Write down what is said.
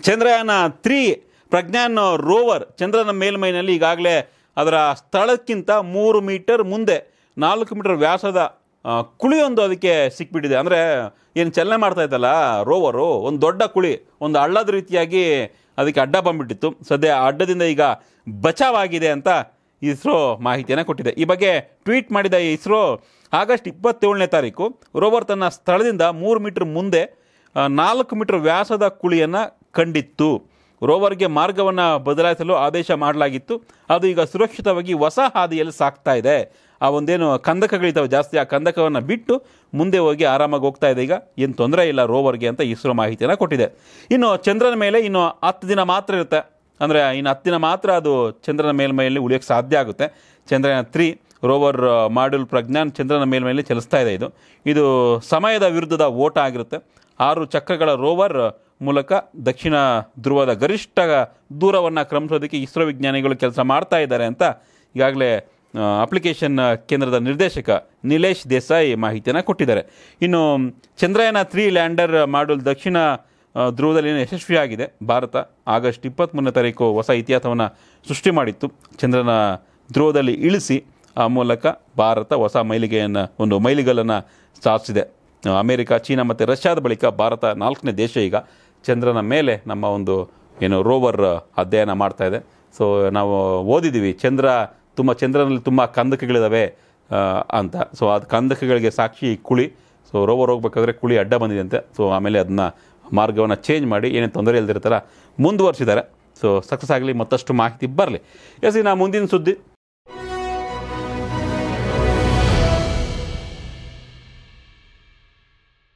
Chandrayaan three Pragyan rover ಚಂದ್ರನ ಮೇಲ್ಮೈನಲ್ಲಿ ಈಗಾಗಲೇ ಅದರ ಸ್ಥಳಕ್ಕಿಂತ ಮೂರು ಮೀಟರ್ ಮುಂದೆ ನಾಲ್ಕು ಮೀಟರ್ ವ್ಯಾಸದ ಆ, ಕುಳಿಯೊಂದು ಅದಕ್ಕೆ ಸಿಕ್ಬಿಟ್ಟಿದೆ ಅಂದರೆ ಏನು ಚಲನೆ ಮಾಡ್ತಾ ಇತ್ತಲ್ಲ ರೋವರು ಒಂದು ದೊಡ್ಡ ಕುಳಿ ಒಂದು ಹಳ್ಳದ ರೀತಿಯಾಗಿ ಅದಕ್ಕೆ ಅಡ್ಡ ಬಂದ್ಬಿಟ್ಟಿತ್ತು ಸದ್ಯ ಆ ಅಡ್ಡದಿಂದ ಈಗ ಬಚಾವಾಗಿದೆ ಅಂತ ಇಸ್ರೋ ಮಾಹಿತಿಯನ್ನು ಕೊಟ್ಟಿದೆ ಈ ಬಗ್ಗೆ ಟ್ವೀಟ್ ಮಾಡಿದ ಇಸ್ರೋ ಆಗಸ್ಟ್ ಇಪ್ಪತ್ತೇಳನೇ ತಾರೀಕು ರೋವರ್ ತನ್ನ ಸ್ಥಳದಿಂದ ಮೂರು ಮೀಟರ್ ಮುಂದೆ ಆ, ನಾಲ್ಕು ಮೀಟರ್ ವ್ಯಾಸದ ಕುಳಿಯನ್ನು ಕಂಡಿತ್ತು ರೋವರ್ಗೆ ಮಾರ್ಗವನ್ನು ಬದಲಾಯಿಸಲು ಆದೇಶ ಮಾಡಲಾಗಿತ್ತು ಅದು ಈಗ ಸುರಕ್ಷಿತವಾಗಿ ಹೊಸ ಹಾದಿಯಲ್ಲಿ ಸಾಗ್ತಾ ಇದೆ ಆ ಒಂದೇನು ಕಂದಕಗಳಿದ್ದಾವೆ ಜಾಸ್ತಿ ಆ ಕಂದಕವನ್ನು ಬಿಟ್ಟು ಮುಂದೆ ಹೋಗಿ ಆರಾಮಾಗಿ ಹೋಗ್ತಾ ಇದೆ ಈಗ ಏನು ತೊಂದರೆ ಇಲ್ಲ ರೋವರ್ಗೆ ಅಂತ ಇಸ್ರೋ ಮಾಹಿತಿಯನ್ನು ಕೊಟ್ಟಿದೆ ಇನ್ನು ಚಂದ್ರನ ಮೇಲೆ ಇನ್ನು ಹತ್ತು ದಿನ ಮಾತ್ರ ಇರುತ್ತೆ ಅಂದರೆ ಇನ್ನು ಹತ್ತು ದಿನ ಮಾತ್ರ ಅದು ಚಂದ್ರನ ಮೇಲ್ಮೈಯಲ್ಲಿ ಉಳಿಯೋಕ್ಕೆ ಸಾಧ್ಯ ಆಗುತ್ತೆ Chandrayaan three rover module Pragyan ಚಂದ್ರನ ಮೇಲ್ಮೈಯಲ್ಲಿ ಚಲಿಸ್ತಾ ಇದೆ ಇದು ಇದು ಸಮಯದ ವಿರುದ್ಧದ ಓಟ ಆಗಿರುತ್ತೆ ಆರು ಚಕ್ರಗಳ ರೋವರ್ ಮೂಲಕ ದಕ್ಷಿಣ ಧ್ರುವದ ಗರಿಷ್ಠ ದೂರವನ್ನು ಕ್ರಮಿಸೋದಕ್ಕೆ ಇಸ್ರೋ ವಿಜ್ಞಾನಿಗಳು ಕೆಲಸ ಮಾಡ್ತಾ ಇದ್ದಾರೆ ಅಂತ ಈಗಾಗಲೇ ಅಪ್ಲಿಕೇಶನ್ ಕೇಂದ್ರದ ನಿರ್ದೇಶಕ ನಿಲೇಶ್ ದೇಸಾಯಿ ಮಾಹಿತಿಯನ್ನು ಕೊಟ್ಟಿದ್ದಾರೆ ಇನ್ನು ಚಂದ್ರಯಾನ ತ್ರೀ ಲ್ಯಾಂಡರ್ ಮಾಡ್ಯೂಲ್ ದಕ್ಷಿಣ ಆ, ಧ್ರುವದಲ್ಲಿ ಯಶಸ್ವಿಯಾಗಿದೆ ಭಾರತ ಆಗಸ್ಟ್ ಇಪ್ಪತ್ತ್ಮೂರನೇ ತಾರೀಕು ಹೊಸ ಇತಿಹಾಸವನ್ನು ಸೃಷ್ಟಿ ಮಾಡಿತ್ತು ಚಂದ್ರನ ಧ್ರುವದಲ್ಲಿ ಇಳಿಸಿ ಆ ಮೂಲಕ ಭಾರತ ಹೊಸ ಮೈಲಿಗೆಯನ್ನು ಒಂದು ಮೈಲಿಗಲ್ಲನ್ನು ಸಾಧಿಸಿದೆ ಅಮೆರಿಕ ಚೀನಾ ಮತ್ತು ರಷ್ಯಾದ ಬಳಿಕ ಭಾರತ ನಾಲ್ಕನೇ ದೇಶ ಈಗ ಚಂದ್ರನ ಮೇಲೆ ನಮ್ಮ ಒಂದು ಏನು ರೋವರ್ ಅಧ್ಯಯನ ಮಾಡ್ತಾ ಇದೆ ಸೊ ನಾವು ಓದಿದ್ದೀವಿ ಚಂದ್ರ ತುಂಬ ಚಂದ್ರನಲ್ಲಿ ತುಂಬ ಕಂದಕಗಳಿದ್ದಾವೆ ಆ, ಅಂತ ಸೊ ಅದು ಕಂದಕಗಳಿಗೆ ಸಾಕ್ಷಿ ಈ ಕುಳಿ ಸೊ ರೋವರ್ ಹೋಗ್ಬೇಕಾದ್ರೆ ಕುಳಿ ಅಡ್ಡ ಬಂದಿದೆ ಅಂತೆ ಸೊ ಆಮೇಲೆ ಅದನ್ನ ಮಾರ್ಗವನ್ನು ಚೇಂಜ್ ಮಾಡಿ ಏನೇ ತೊಂದರೆ ಇಲ್ದಿರೋ ಥರ ಮುಂದುವರಿಸಿದ್ದಾರೆ ಸೊ ಸಕ್ಸಸ್ ಆಗಲಿ ಮತ್ತಷ್ಟು ಮಾಹಿತಿ ಬರಲಿ ಎಸ್ ಇನ್ನು ಮುಂದಿನ ಸುದ್ದಿ